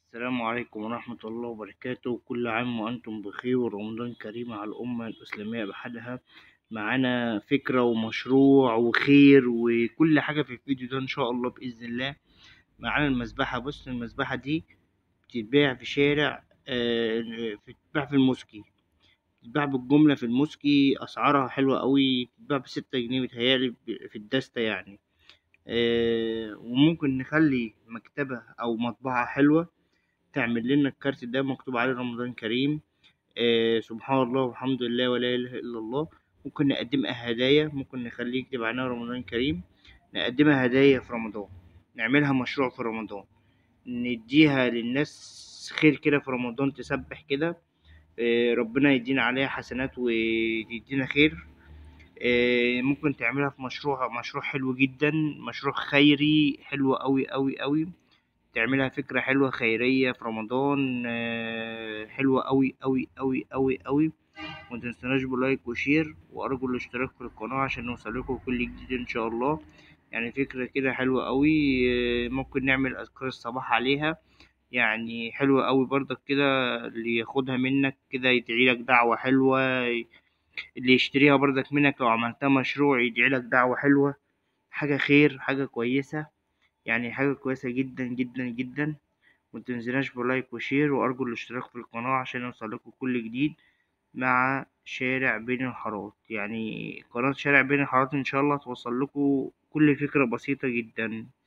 السلام عليكم ورحمة الله وبركاته كل عام وأنتم بخير ورمضان كريم على الأمة الإسلامية بحالها معانا فكرة ومشروع وخير وكل حاجة في الفيديو ده إن شاء الله بإذن الله معانا المذبحة بص المذبحة دي بتتباع في شارع آه، بتتباع في الموسكي بتتباع بالجملة في الموسكي أسعارها حلوة أوي بتتباع بستة جنيه بتهيألي في الدستة يعني آه، وممكن نخلي مكتبة أو مطبعة حلوة تعمل لنا الكارت ده مكتوب عليه رمضان كريم آه سبحان الله والحمد لله ولا اله الا الله ممكن نقدمها هدايا ممكن نخليه يكتب عليها رمضان كريم نقدمها هدايا في رمضان نعملها مشروع في رمضان نديها للناس خير كده في رمضان تسبح كده آه ربنا يدينا عليها حسنات ويدينا خير آه ممكن تعملها في مشروع مشروع حلو جدا مشروع خيري حلو قوي قوي قوي تعملها فكرة حلوة خيرية في رمضان آه، حلوة أوي أوي أوي أوي أوي متنسوناش بلايك وشير وأرجو الاشتراك في القناة عشان نوصلكوا كل جديد إن شاء الله يعني فكرة كده حلوة أوي آه، ممكن نعمل أذكار الصباح عليها يعني حلوة أوي برضك كده اللي ياخدها منك كده يدعيلك دعوة حلوة اللي يشتريها برضك منك لو عملتها مشروع يدعيلك دعوة حلوة حاجة خير حاجة كويسة يعني حاجة كويسة جدا جدا جدا متنسيناش بلايك وشير وأرجو الاشتراك في القناة عشان يوصلكوا كل جديد مع شارع بين الحارات يعني قناة شارع بين الحارات إن شاء الله توصل لكم كل فكرة بسيطة جدا